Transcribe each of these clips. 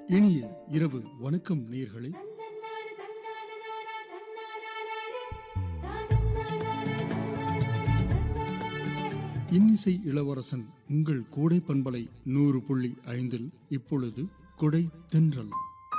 இனிய இரவு வணக்கம் நேர்களே இன்னிசை இளவரசன் உங்கள் கோடை பண்பலை நூறு புள்ளி ஐந்தில் இப்பொழுது கொடை தென்றல்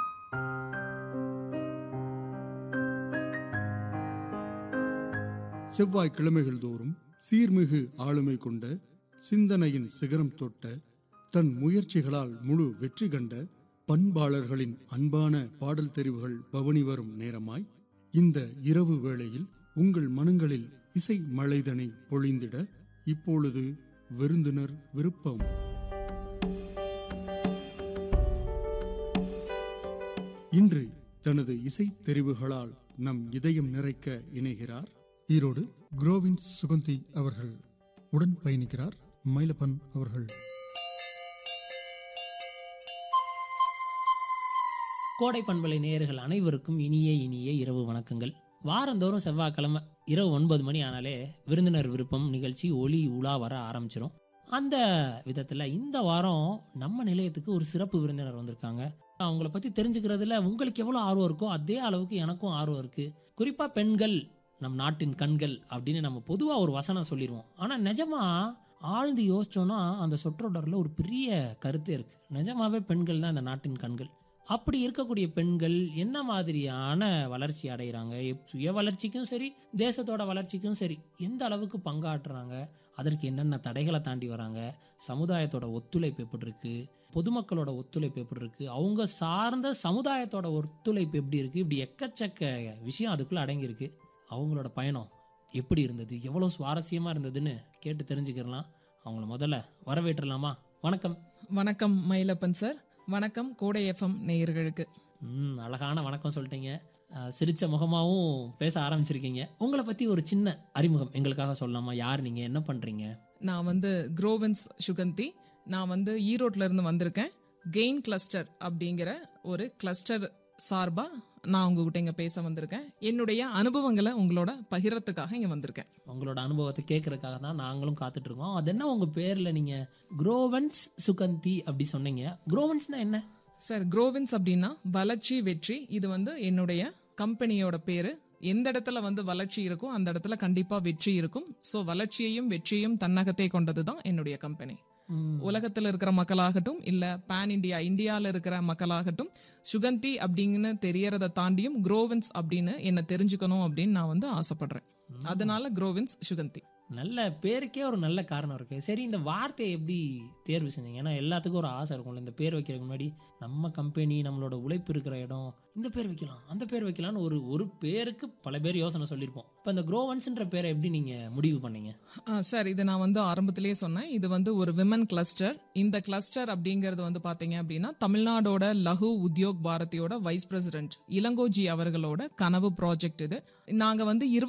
செவ்வாய் கிழமைகள் தோறும் சீர்மிகு ஆளுமை கொண்ட சிந்தனையின் சிகரம் தொட்ட தன் முயற்சிகளால் முழு வெற்றி கண்ட பண்பாளர்களின் அன்பான பாடல் தெரிவுகள் பவனி வரும் நேரமாய் இந்த இரவு வேளையில் உங்கள் மனங்களில் இசை மழைதனை பொழிந்திட இப்பொழுது விருந்தினர் விருப்பம் இன்று தனது இசை தெரிவுகளால் நம் இதயம் நிறைக்க இணைகிறார் ஈரோடு குரோவின் சுகந்தி அவர்கள் உடன் பயணிக்கிறார் மயிலப்பன் அவர்கள் கோடை பண்பலை நேயர்கள் அனைவருக்கும் இனிய இனிய இரவு வணக்கங்கள் வாரந்தோறும் செவ்வாய்க்கிழமை இரவு ஒன்பது மணி ஆனாலே விருந்தினர் விருப்பம் நிகழ்ச்சி ஒளி உலா வர ஆரம்பிச்சிடும் அந்த விதத்தில் இந்த வாரம் நம்ம நிலையத்துக்கு ஒரு சிறப்பு விருந்தினர் வந்திருக்காங்க அவங்கள பற்றி தெரிஞ்சுக்கிறதுல உங்களுக்கு எவ்வளோ ஆர்வம் இருக்கோ அதே அளவுக்கு எனக்கும் ஆர்வம் இருக்குது குறிப்பாக பெண்கள் நம் நாட்டின் கண்கள் அப்படின்னு நம்ம பொதுவாக ஒரு வசனம் சொல்லிடுவோம் ஆனால் நிஜமா ஆழ்ந்து யோசிச்சோன்னா அந்த சொற்றொடரில் ஒரு பெரிய கருத்தே இருக்குது நிஜமாவே பெண்கள் தான் இந்த நாட்டின் கண்கள் அப்படி இருக்கக்கூடிய பெண்கள் என்ன மாதிரியான வளர்ச்சி அடைகிறாங்க எப்- சுய வளர்ச்சிக்கும் சரி தேசத்தோட வளர்ச்சிக்கும் சரி எந்த அளவுக்கு பங்காற்றுறாங்க அதற்கு என்னென்ன தடைகளை தாண்டி வராங்க சமுதாயத்தோட ஒத்துழைப்பு எப்படி இருக்கு பொதுமக்களோட ஒத்துழைப்பு எப்படி இருக்கு அவங்க சார்ந்த சமுதாயத்தோட ஒத்துழைப்பு எப்படி இருக்கு இப்படி எக்கச்சக்க விஷயம் அதுக்குள்ள அடங்கியிருக்கு அவங்களோட பயணம் எப்படி இருந்தது எவ்வளோ சுவாரஸ்யமா இருந்ததுன்னு கேட்டு தெரிஞ்சுக்கிறலாம் அவங்கள முதல்ல வரவேற்றலாமா வணக்கம் வணக்கம் மயிலப்பன் சார் வணக்கம் கோடை எஃப்எம் நேயர்களுக்கு ம் அழகான வணக்கம் சொல்லிட்டீங்க அஹ், சிரிச்ச முகமாவும் பேச ஆரம்பிச்சிருக்கீங்க உங்களை பத்தி ஒரு சின்ன அறிமுகம் எங்களுக்காக சொல்லலாமா யார் நீங்க என்ன பண்றீங்க நான் வந்து குரோவன்ஸ் சுகந்தி நான் வந்து ஈரோட்ல இருந்து வந்திருக்கேன் கெயின் கிளஸ்டர் அப்படிங்கிற ஒரு கிளஸ்டர் சார்பா நான் உங்ககிட்ட இங்க பேச வந்திருக்கேன் என்னுடைய அனுபவங்களை உங்களோட பகிரத்துக்காக இங்க வந்திருக்கேன் உங்களோட அனுபவத்தை கேட்கறதுக்காக தான் நாங்களும் காத்துட்டு இருக்கோம் அது என்ன உங்க பேர்ல நீங்க குரோவன்ஸ் சுகந்தி அப்படி சொன்னீங்க குரோவன்ஸ்னா என்ன சார் குரோவின்ஸ் அப்படின்னா வளர்ச்சி வெற்றி இது வந்து என்னுடைய கம்பெனியோட பேரு எந்த இடத்துல வந்து வளர்ச்சி இருக்கோ அந்த இடத்துல கண்டிப்பா வெற்றி இருக்கும் சோ வளர்ச்சியையும் வெற்றியையும் தன்னகத்தை கொண்டதுதான் என்னுடைய கம்பெனி உலகத்துல இருக்கிற மக்களாகட்டும் இல்ல பேன் இந்தியா இந்தியால இருக்கிற மக்களாகட்டும் சுகந்தி அப்படின்னு தெரியறத தாண்டியும் குரோவின்ஸ் அப்படின்னு என்ன தெரிஞ்சுக்கணும் அப்படின்னு நான் வந்து ஆசைப்படுறேன் அதனால குரோவின்ஸ் சுகந்தி நல்ல பேருக்கே ஒரு நல்ல காரணம் இருக்கு சரி இந்த வார்த்தையை எப்படி தேர்வு செஞ்சீங்க ஏன்னா எல்லாத்துக்கும் ஒரு ஆசை இருக்கும்ல இந்த பேர் வைக்கிறதுக்கு முன்னாடி நம்ம கம்பெனி நம்மளோட உழைப்பு இருக்கிற இடம் இந்த பேர் வைக்கலாம் அந்த பேர் வைக்கலாம்னு ஒரு ஒரு பேருக்கு பல பேர் யோசனை சொல்லியிருப்போம் இப்போ இந்த குரோவன்ஸ்ன்ற பேரை எப்படி நீங்க முடிவு பண்ணீங்க ஆ, சார் இது நான் வந்து ஆரம்பத்திலேயே சொன்னேன் இது வந்து ஒரு விமன் கிளஸ்டர் இந்த கிளஸ்டர் அப்படிங்கிறது வந்து பாத்தீங்க அப்படின்னா தமிழ்நாடோட லகு உத்யோக் பாரதியோட வைஸ் பிரசிடென்ட் இளங்கோஜி அவர்களோட கனவு ப்ராஜெக்ட் இது நாங்க வந்து